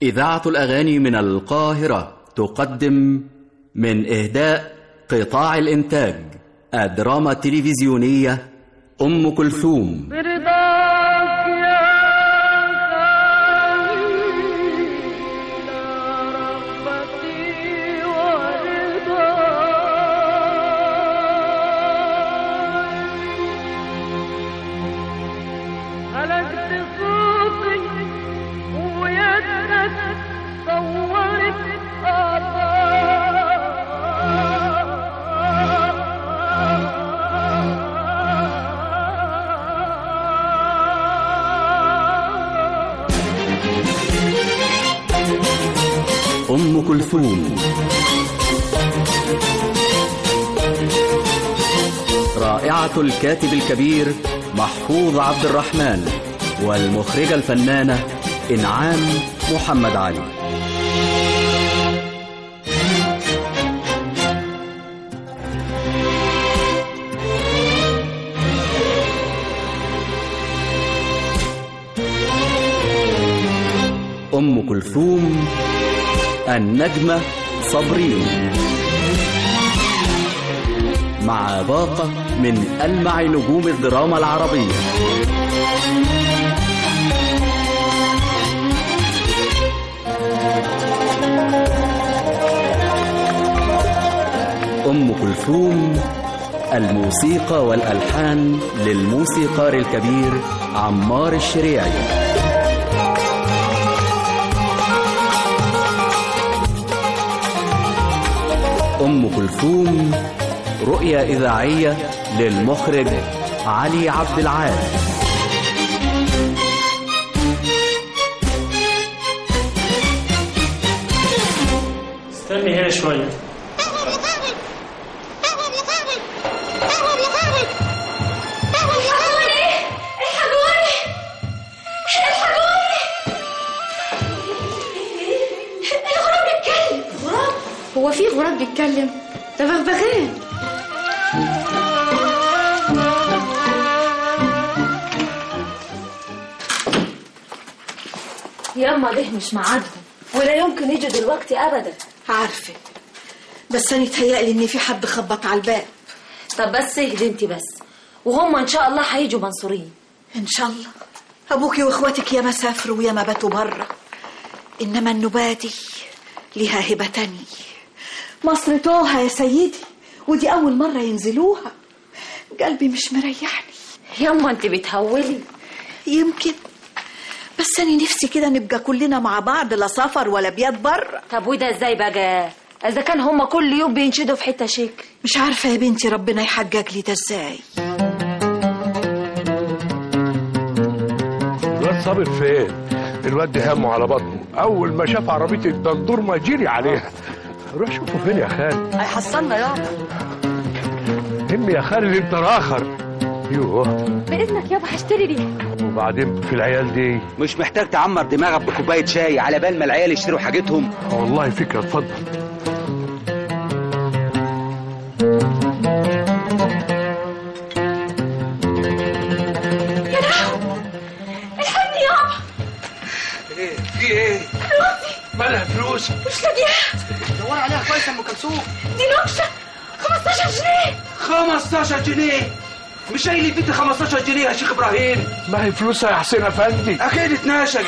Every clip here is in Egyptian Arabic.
إذاعة الأغاني من القاهرة تقدم من إهداء قطاع الإنتاج الدراما التلفزيونية أم كلثوم برضاك يا خليل رغبتي ورضاي خلقت صوتي ويدك صورت أم كلثوم رائعة الكاتب الكبير محفوظ عبد الرحمن والمخرجة الفنانة إنعام محمد علي أم كلثوم النجمة صابرين مع باقة من ألمع نجوم الدراما العربية أم كلثوم الموسيقى والألحان للموسيقار الكبير عمار الشريعي أم كلثوم رؤية إذاعية للمخرج علي عبد العال استني هنا شوية الحقوني الحقوني الحقوني الغراب بيتكلم غراب هو في غراب بيتكلم ده بغبغان ياما ده مش ميعادهم ولا يمكن يجوا دلوقتي ابدا عارفة بس أنا يتهيألي إن في حد خبط على الباب طب بس اهدي انت بس وهم ان شاء الله هيجوا منصورين إن شاء الله أبوكي وإخواتك ياما سافروا وياما باتوا برا إنما النبادي ليها هبة تانية مصر توها يا سيدي ودي أول مرة ينزلوها قلبي مش مريحني ياما انت بتهولي يمكن بس أنا نفسي كده نبقى كلنا مع بعض لا سفر ولا بيات برا طب وده ازاي بقى اذا كان هم كل يوم بينشدوا في حته شكل مش عارفة يا بنتي ربنا يحقق لي ده ازاي الواد صابر فين؟ الواد ده همه على بطنه أول ما شاف عربية الدندور ما جري عليها روح شوفه فين يا خالد هيحصلنا يابا هم يا خالد انت راخر يوه بإذنك يابا هشتري ريحة وبعدين في العيال دي مش محتاج تعمر دماغك بكوبايه شاي على بال ما العيال يشتروا حاجتهم والله فكرة اتفضل الحقني يابا ايه في ايه مالها فلوس مش لاقيها دور عليها كويس ام كلثوم دي نكشة 15 جنيه 15 جنيه مش قايل اديتي 15 جنيه يا شيخ ابراهيم ما هي فلوسها يا حسين افندي اكيد اتناشل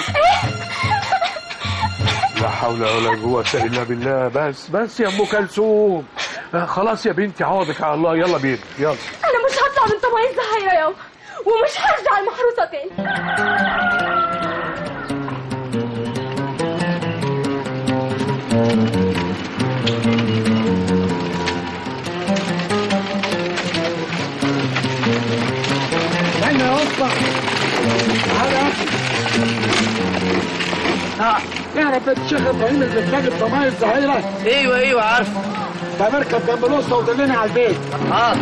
لا حول ولا قوة إلا بالله بس بس يا أم كلثوم آه، خلاص يا بنتي عوضك على الله يلا بينا يلا أنا مش هطلع من طمعين زهايرة يابا ومش هرجع المحروسة تاني اعرف الشيخ ابراهيم اللي بتاجر ضماير الظهيره ايوه ايوه عارف ده مركب جنب الوسطى ودلنا على البيت اه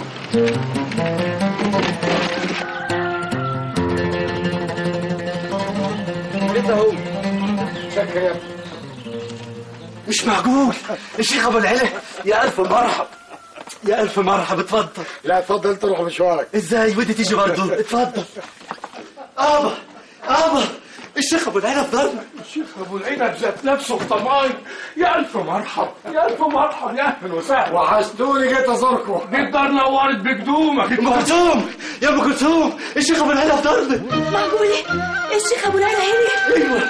انت اهو شكر يا مش معقول الشيخ ابو العلا يا الف مرحب يا الف مرحب اتفضل لا اتفضل انت روح مشوارك ازاي ودي تيجي برضه اتفضل ابا ابا الشيخ ابو العلا في ضربه الشيخ ابو العنب ذات نفسه في طماي يا الف مرحب يا الف مرحب يا اهلا وسهلا وحشتوني جيت ازوركم دي الدار نورت بقدومك ام كلثوم يا ام كلثوم الشيخ ابو العلا في ضربه معقولة الشيخ أبو العلا هنا ايوه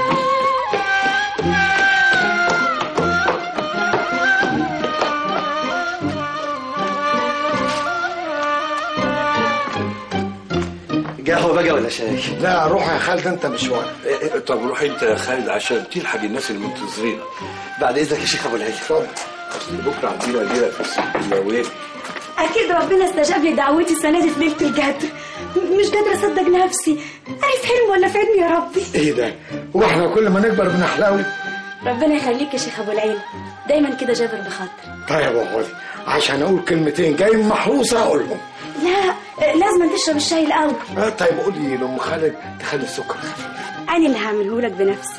قهوه بقى ولا شاي لا روح يا خالد انت مشوار طب روح انت يا خالد عشان تلحق الناس اللي منتظرين بعد اذنك يا شيخ ابو العلا اتفضل اصل بكره عندنا ليله في السلماويه أكيد ربنا استجاب لي دعوتي السنة دي في ليلة القدر مش قادرة أصدق نفسي أنا في حلم ولا في علم يا ربي ايه ده هو احنا كل ما نكبر بنحلوي ربنا يخليك يا شيخ أبو العيلة دايما كده جابر بخاطر طيب يا غالي عشان اقول كلمتين جاي من محروسه اقولهم لا لازم تشرب الشاي الأول آه، طيب قولي لام خالد تخلي السكر خفيف أنا اللي هعمله لك بنفسي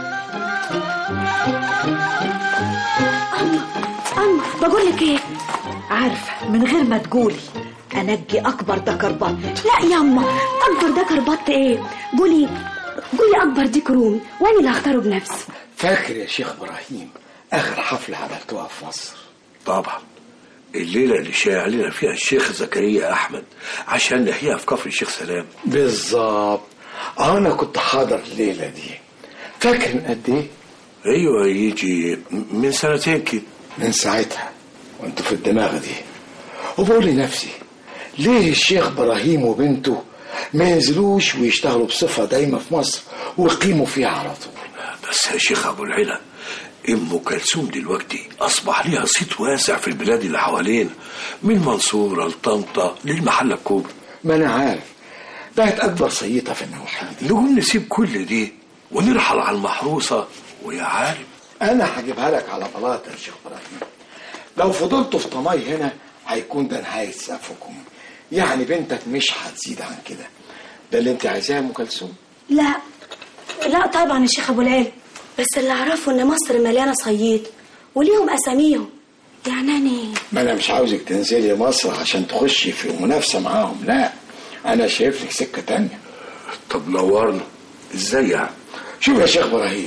أما أما بقول لك إيه عارفة من غير ما تقولي أنجي أكبر دكر بط لا يا أما أكبر ده كربط إيه قولي قولي أكبر ديك رومي وأنا اللي هختاره بنفسي فاكر يا شيخ ابراهيم اخر حفله عملتوها في مصر طبعا الليله اللي شايع لنا فيها الشيخ زكريا احمد عشان نحييها في كفر الشيخ سلام بالظبط انا كنت حاضر الليله دي فاكر من قد ايه ايوه يجي من سنتين كده من ساعتها وانت في الدماغ دي وبقول لنفسي ليه الشيخ ابراهيم وبنته ما ينزلوش ويشتغلوا بصفه دايمه في مصر ويقيموا فيها على طول بس يا شيخ ابو العلا ام كلثوم دلوقتي اصبح ليها صيت واسع في البلاد اللي حوالينا من منصوره لطنطا للمحله الكبرى ما انا عارف بقت اكبر صيته في النواحي دي نقوم نسيب كل دي ونرحل على المحروسه ويا عالم انا هجيبها لك على بلاطه يا شيخ ابراهيم لو فضلتوا في طماي هنا هيكون ده نهايه سقفكم يعني بنتك مش هتزيد عن كده ده اللي انت عايزاه يا ام كلثوم لا لا طبعا يا شيخ ابو العيل بس اللي اعرفه ان مصر مليانه صياد وليهم اساميهم يعني انا ما انا مش عاوزك تنزلي مصر عشان تخشي في منافسه معاهم لا انا شايف لك سكه تانية طب نورنا ازاي يعني شوف يا شيخ ابراهيم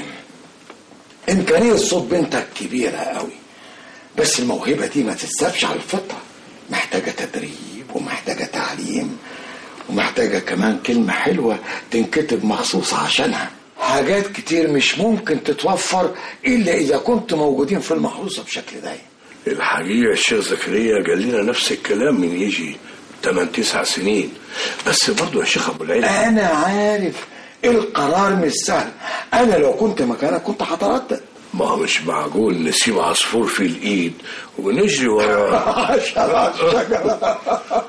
امكانيه صوت بنتك كبيره قوي بس الموهبه دي ما تتسابش على الفطره محتاجه تدريب ومحتاجه تعليم ومحتاجه كمان كلمه حلوه تنكتب مخصوص عشانها حاجات كتير مش ممكن تتوفر الا اذا كنتوا موجودين في المحروسه بشكل دايم الحقيقه الشيخ زكريا قال لنا نفس الكلام من يجي 8 9 سنين بس برضه يا شيخ ابو العلا انا عارف القرار مش سهل انا لو كنت مكانك كنت هتردد ما هو مش معقول نسيب عصفور في الايد ونجري وراه عشرة عشرة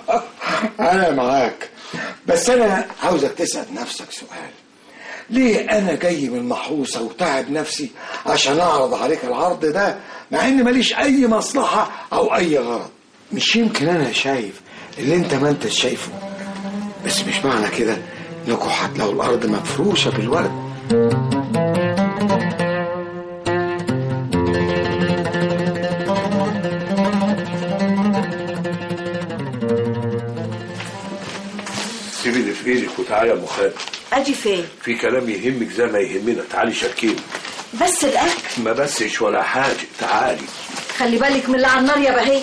أنا معاك بس أنا عاوزك تسأل نفسك سؤال ليه أنا جاي من محروسة وتعب نفسي عشان أعرض عليك العرض ده مع إن ماليش أي مصلحة أو أي غرض مش يمكن أنا شايف اللي أنت ما أنت شايفه بس مش معنى كده إنكم هتلاقوا الأرض مفروشة بالورد سيب اللي في ايدك وتعالى يا ابو خالد أجي فين في كلام يهمك زي ما يهمنا تعالي شاركيني بس الأكل ما بسش ولا حاجه تعالي خلي بالك من اللي على النار يا بهي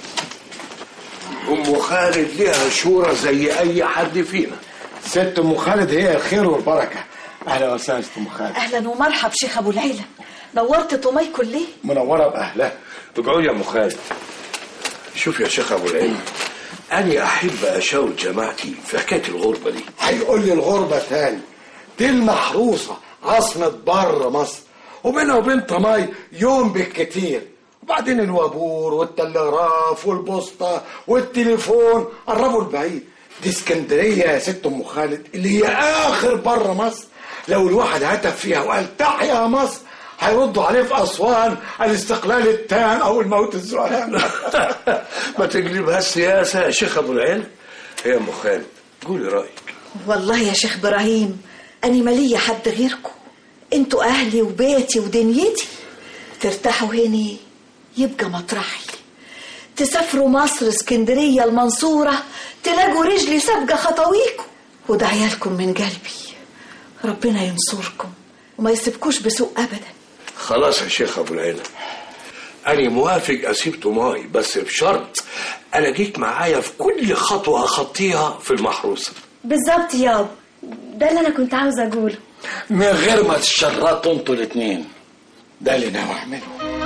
ام خالد ليها شورى زي اي حد فينا ست أم خالد هي الخير والبركة أهلا وسهلا ست أم خالد أهلا ومرحب شيخ أبو العيلة نورت طمي كليه منورة بأهلها اقعد يا ام خالد شوف يا شيخ ابو العلم انا احب اشاور جماعتي في حكايه الغربه دي هيقول لي الغربة تاني دي المحروسة عاصمة بر مصر وبينها وبين طماي يوم بالكتير وبعدين الوابور والتلغراف والبوسطة والتليفون قربوا البعيد دي اسكندرية يا ست ام خالد اللي هي اخر بر مصر لو الواحد هتف فيها وقال تحيا مصر هيردوا عليه في اسوان الاستقلال التام او الموت الزعلان ما تقلبها السياسه يا شيخ ابو العلم هي ام خالد قولي رايك والله يا شيخ إبراهيم أنا مالية حد غيركم انتوا أهلي وبيتي ودنيتي ترتاحوا هني يبقى مطرحي تسافروا مصر اسكندرية المنصورة تلاقوا رجلي سابقة خطويكم وده عيالكم من قلبي ربنا ينصركم وما يسيبكوش بسوء ابدا خلاص يا شيخ ابو العلا انا موافق اسيب طماي بس بشرط انا جيت معايا في كل خطوه اخطيها في المحروسه بالظبط ياب ده اللي انا كنت عاوزه اقوله من غير ما تشرطوا انتوا الاتنين ده اللي ناوي اعمله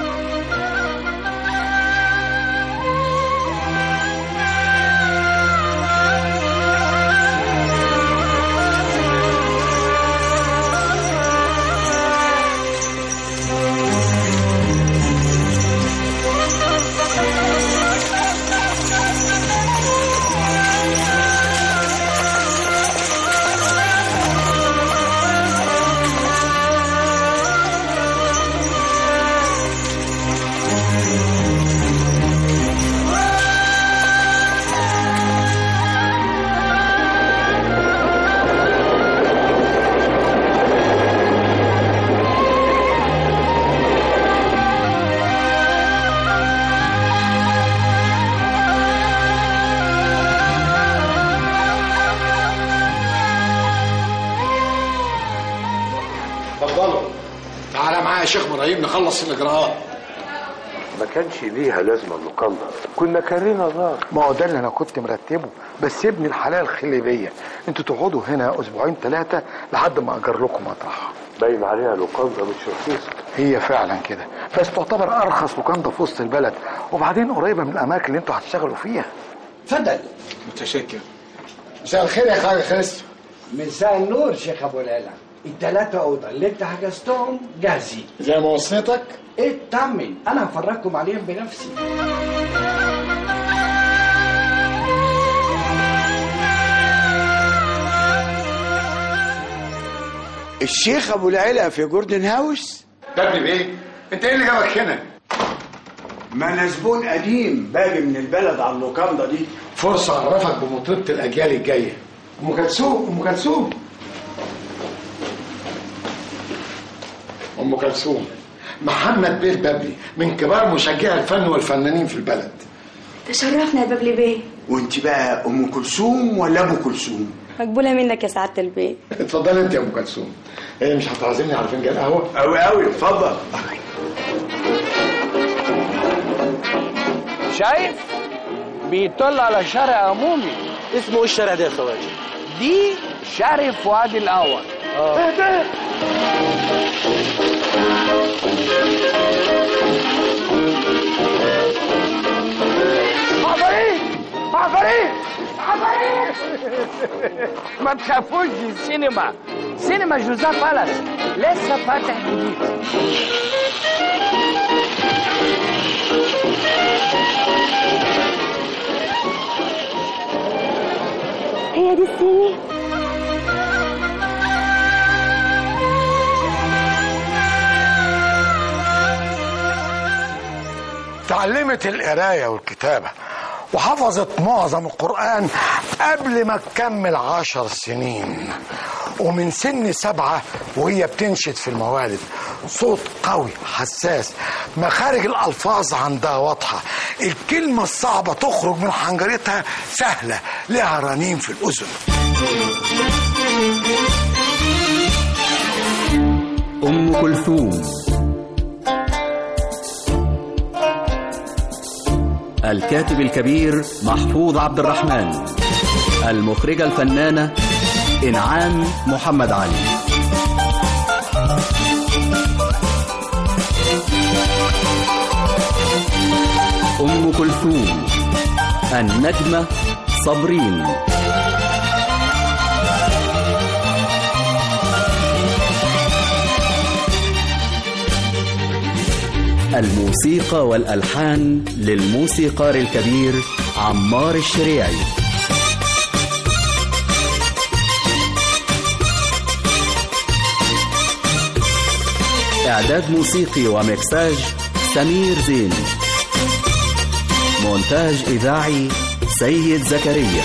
اتفضلوا تعالى معايا يا شيخ ابراهيم نخلص الاجراءات ما كانش ليها لازمه اللقمه كنا كارينا دار ما هو ده اللي انا كنت مرتبه بس ابن الحلال خلي بيا انتوا تقعدوا هنا اسبوعين ثلاثه لحد ما اجر لكم مطرح باين عليها لقمه مش رخيصه هي فعلا كده بس تعتبر ارخص لوكاندا في وسط البلد وبعدين قريبه من الاماكن اللي انتوا هتشتغلوا فيها اتفضل متشكر مساء الخير يا خالد خالد مساء النور شيخ ابو العلا التلاتة اوضه اللي انت حجزتهم جاهزين زي ما وصيتك اطمن انا هفرجكم عليهم بنفسي الشيخ ابو العلا في جوردن هاوس ده ابني بيه انت ايه اللي جابك هنا ما انا زبون قديم باجي من البلد على اللوكاندا دي فرصه اعرفك بمطربه الاجيال الجايه ام كلثوم ام كلثوم ام كلثوم محمد بيه البابلي من كبار مشجعي الفن والفنانين في البلد تشرفنا يا بابلي بيه وانت بقى ام كلثوم ولا ابو كلثوم مقبوله منك يا سعاده البيه اتفضلي انت يا ام كلثوم ايه مش هتعزمني على فنجان قهوه قوي قوي اتفضل شايف بيطل على شارع عمومي اسمه ايه الشارع ده يا خواجه دي شارع فؤاد الاول اه عفاريت عفاريت عفاريت ما تخافوش دي السينما سينما جوزيف بالاس لسه فاتح جديد هي دي السيني تعلمت القرايه والكتابه وحفظت معظم القرآن قبل ما تكمل عشر سنين ومن سن سبعة وهي بتنشد في الموالد صوت قوي حساس مخارج الألفاظ عندها واضحة الكلمة الصعبة تخرج من حنجرتها سهلة لها رنين في الأذن أم كلثوم الكاتب الكبير محفوظ عبد الرحمن المخرجة الفنانة إنعام محمد علي أم كلثوم النجمة صابرين الموسيقى والألحان للموسيقار الكبير عمار الشريعي إعداد موسيقي ومكساج سمير زين مونتاج إذاعي سيد زكريا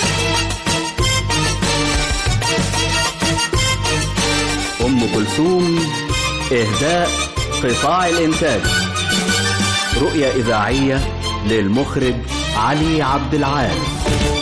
أم كلثوم إهداء قطاع الإنتاج رؤية إذاعية للمخرج علي عبد العال